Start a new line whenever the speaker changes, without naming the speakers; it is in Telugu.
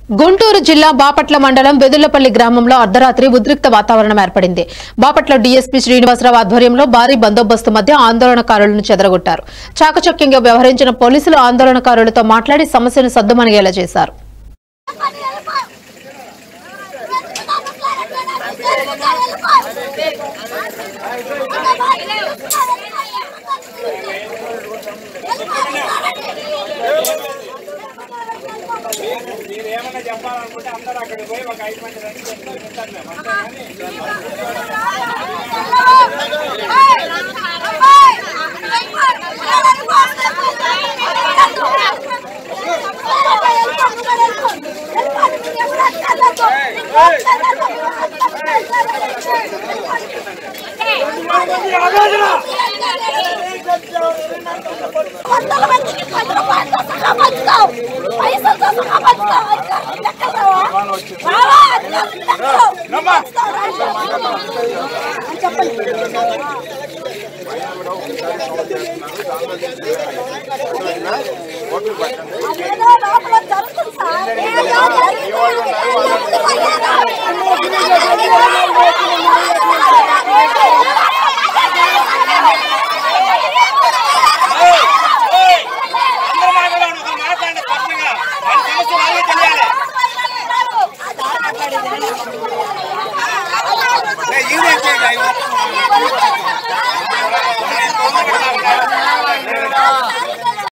గుంటూరు జిల్లా బాపట్ల మండలం వెదులపల్లి గ్రామంలో అర్ధరాత్రి ఉద్రిక్త వాతావరణం ఏర్పడింది బాపట్ల డీఎస్పీ శ్రీనివాసరావు ఆధ్వర్యంలో భారీ బందోబస్తు మధ్య ఆందోళనకారులను చెదరగొట్టారు చాకచక్యంగా వ్యవహరించిన పోలీసులు ఆందోళనకారులతో మాట్లాడి సమస్యను సద్దుమణిగేలా చేశారు
మీరు ఏమైనా చెప్పాలనుకుంటే అందరూ అక్కడికి పోయి ఒక ఐదు మంది రండి చెప్తారు వింటారు మేము అంతేగాని
వందల మందికి పది రూపాయలతో సహా పంచుతావు పైసలతో సహా పంచుతావు అధికారులు లెక్కలు రావా? రావా? అధికారులు లెక్కలు. పంచుతావు రా. చెప్పండి అదేదో లోపల జరుగుతుంది సార్ ఏదో జరిగింది.